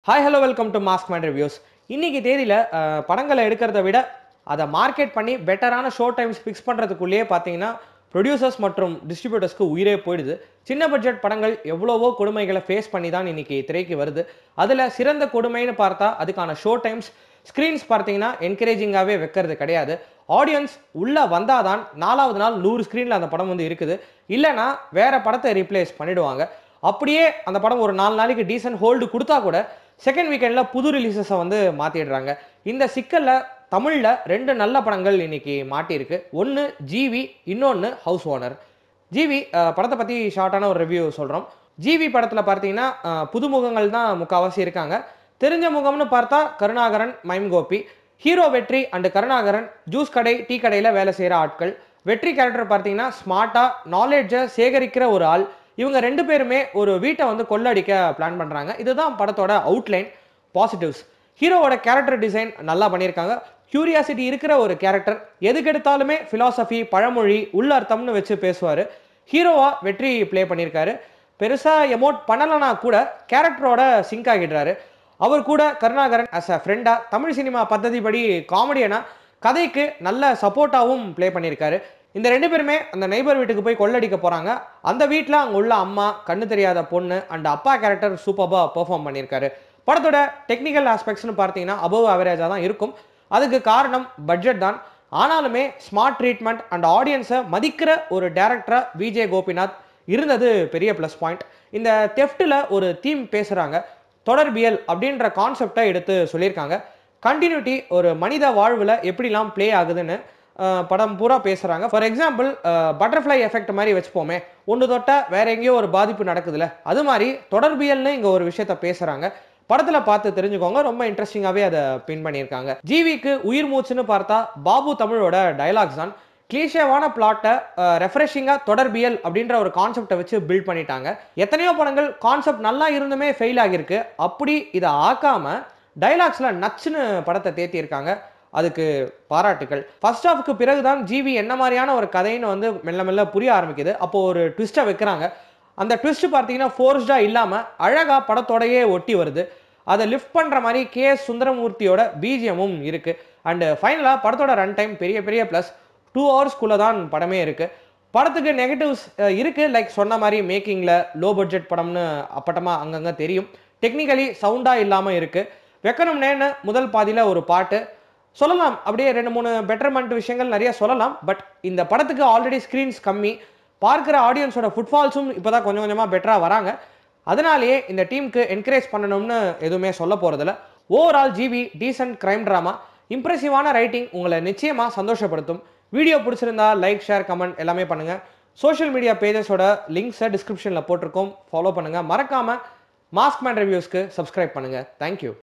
hi hello welcome to mask man reviews இன்னைக்கு தேதியில் படங்களை எடுக்கிறத விட அதை மார்க்கெட் பண்ணி பெட்டரான ஷோ டைம்ஸ் ஃபிக்ஸ் பண்ணுறதுக்குள்ளேயே பார்த்தீங்கன்னா ப்ரொடியூசர்ஸ் மற்றும் டிஸ்ட்ரிபியூட்டர்ஸ்க்கு உயிரே போயிடுது சின்ன பட்ஜெட் படங்கள் எவ்வளவோ கொடுமைகளை ஃபேஸ் பண்ணி தான் இன்னைக்கு திரைக்கு வருது அதில் சிறந்த கொடுமைன்னு பார்த்தா அதுக்கான ஷோ டைம்ஸ் ஸ்க்ரீன்ஸ் பார்த்தீங்கன்னா என்கரேஜிங்காகவே வைக்கிறது கிடையாது ஆடியன்ஸ் உள்ளே வந்தால் தான் நாலாவது நாள் நூறு ஸ்க்ரீனில் அந்த படம் வந்து இருக்குது இல்லைனா வேற படத்தை ரீப்ளேஸ் பண்ணிடுவாங்க அப்படியே அந்த படம் ஒரு நாலு நாளைக்கு டீசென்ட் ஹோல்டு கொடுத்தா கூட செகண்ட் வீக்கெண்டில் புது ரிலீசஸை வந்து மாற்றிடுறாங்க இந்த சிக்கலில் தமிழில் ரெண்டு நல்ல படங்கள் இன்னைக்கு மாட்டியிருக்கு ஒன்று ஜிவி இன்னொன்று ஹவுஸ் ஓனர் ஜிவி அஹ், படத்தை பற்றி ஷார்ட்டான ஒரு ரிவ்யூ சொல்கிறோம் ஜிவி படத்தில் பார்த்தீங்கன்னா அஹ், புதுமுகங்கள் தான் முக்கால்வாசி இருக்காங்க தெரிஞ்ச முகம்னு பார்த்தா Karunakaran mime Gopi hero Vetri and Karunakaran juice கடை டீ கடையில் வேலை செய்கிற ஆட்கள் வெற்றி கேரக்டர் பார்த்தீங்கன்னா ஸ்மார்ட்டாக நாலேஜை சேகரிக்கிற ஒரு ஆள் இவங்க ரெண்டு பேருமே ஒரு வீட்டை வந்து கொள்ளடிக்க பிளான் பண்ணுறாங்க இதுதான் படத்தோட அவுட்லைன் பாசிட்டிவ்ஸ் ஹீரோவோட கேரக்டர் டிசைன் நல்லா பண்ணியிருக்காங்க கியூரியாசிட்டி இருக்கிற ஒரு கேரக்டர் எதுக்கெடுத்தாலுமே ஃபிலாசபி பழமொழி உள்ளர்த்தம்னு வச்சு பேசுவார் ஹீரோவா வெற்றி ப்ளே பண்ணியிருக்காரு பெருசாக எமோட் பண்ணலைனா கூட கேரக்டரோட சிங்க் ஆகிடுறாரு அவர் கூட கருணாகரன் அஸ் அ ஃப்ரெண்டாக தமிழ் சினிமா பద్ధதிப்படி காமெடியனா கதைக்கு நல்ல சப்போர்ட்டாகவும் ப்ளே பண்ணியிருக்காரு இந்த ரெண்டு பேருமே அந்த நெய்பர் வீட்டுக்கு போய் கொள்ளடிக்க போகிறாங்க அந்த வீட்டில் அங்கே உள்ள அம்மா கண்ணு தெரியாத பொண்ணு அண்ட் அப்பா கேரக்டர் சூப்பராக பெர்ஃபார்ம் பண்ணியிருக்காரு படத்தோட டெக்னிக்கல் ஆஸ்பெக்ட்ஸ்னு பார்த்தீங்கன்னா அபவ் ஆவரேஜாக தான் இருக்கும் அதுக்கு காரணம் பட்ஜெட் தான் ஆனாலுமே ஸ்மார்ட் ட்ரீட்மெண்ட் அண்ட் ஆடியன்ஸை மதிக்கிற ஒரு டேரக்டராக விஜய் கோபிநாத் இருந்தது பெரிய ப்ளஸ் பாயிண்ட் இந்த தெஃப்ட்டில் ஒரு தீம் பேசுகிறாங்க தொடர்பியல் அப்படின்ற கான்செப்டை எடுத்து சொல்லியிருக்காங்க கண்டினியூட்டி ஒரு மனித வாழ்வில் எப்படிலாம் ப்ளே ஆகுதுன்னு அஹ், படம் பூரா பேசுகிறாங்க ஃபார் எக்ஸாம்பிள் பட்டர்ஃப்ளை எஃபெக்ட் மாதிரி வச்சுப்போமே ஒன்று தொட்டா வேற எங்கேயோ ஒரு பாதிப்பு நடக்குதுல்ல அது மாதிரி தொடர்பியல்னு இங்கே ஒரு விஷயத்த பேசுகிறாங்க படத்தில் பார்த்து தெரிஞ்சுக்கோங்க ரொம்ப இன்ட்ரெஸ்டிங்காகவே அதை பின் பண்ணியிருக்காங்க ஜிவிக்கு உயிர் மூச்சுன்னு பார்த்தா பாபு தமிழோட டயலாக்ஸ் தான் கிளீஷேவான பிளாட்டை ரெஃப்ரெஷிங்காக தொடர்பியல் அப்படின்ற ஒரு கான்செப்டை வச்சு பில்ட் பண்ணிட்டாங்க எத்தனையோ படங்கள் கான்செப்ட் நல்லா இருந்துமே ஃபெயில் ஆகியிருக்கு அப்படி இதை ஆக்காம டைலாக்ஸில் நச்சுன்னு படத்தை தேத்தியிருக்காங்க அதுக்கு பாராட்டுகள் ஃபர்ஸ்ட் ஹாஃப்க்கு பிறகு தான் ஜிவி என்ன மாதிரியான ஒரு கதைன்னு வந்து மெல்ல மெல்ல புரிய ஆரம்பிக்குது அப்போ ஒரு ட்விஸ்ட்டை வைக்கிறாங்க அந்த ட்விஸ்ட் பார்த்தீங்கன்னா ஃபோர்ஸ்டாக இல்லாமல் அழகாக படத்தோடையே ஒட்டி வருது அதை லிஃப்ட் பண்ணுற மாதிரி கே எஸ் சுந்தரமூர்த்தியோட பிஜிஎமும் இருக்குது அண்டு ஃபைனலாக படத்தோட ரன் டைம் பெரிய பெரிய ப்ளஸ் டூ ஹவர்ஸ்க்குள்ளே தான் படமே இருக்குது படத்துக்கு நெகட்டிவ்ஸ் இருக்குது லைக் சொன்ன மாதிரி மேக்கிங்கில் லோ பட்ஜெட் படம்னு அப்பட்டமாக அங்கங்கே தெரியும் டெக்னிக்கலி சவுண்டாக இல்லாமல் இருக்குது வைக்கணும்னேன்னு முதல் பாதியில் ஒரு பாட்டு சொல்லலாம் அப்படியே ரெண்டு மூணு பெட்டர்மெண்ட் விஷயங்கள் நிறைய சொல்லலாம் பட் இந்த படத்துக்கு ஆல்ரெடி ஸ்க்ரீன்ஸ் கம்மி பார்க்குற ஆடியன்ஸோட ஃபுட்ஃபால்ஸும் இப்போ தான் கொஞ்சம் கொஞ்சமாக பெட்டராக வராங்க அதனாலேயே இந்த டீமுக்கு என்கரேஜ் பண்ணணும்னு எதுவுமே சொல்ல போகிறதில்ல overall GP decent crime drama இம்ப்ரெசிவான ரைட்டிங் உங்களை நிச்சயமாக சந்தோஷப்படுத்தும் வீடியோ பிடிச்சிருந்தா லைக் ஷேர் கமெண்ட் எல்லாமே பண்ணுங்கள் சோஷியல் மீடியா பேஜஸோட லிங்க்ஸை டிஸ்கிரிப்ஷனில் போட்டிருக்கோம் ஃபாலோ பண்ணுங்கள் மறக்காமல் மாஸ்க் மேன் ரிவ்யூஸ்க்கு சப்ஸ்கிரைப் பண்ணுங்கள் தேங்க்யூ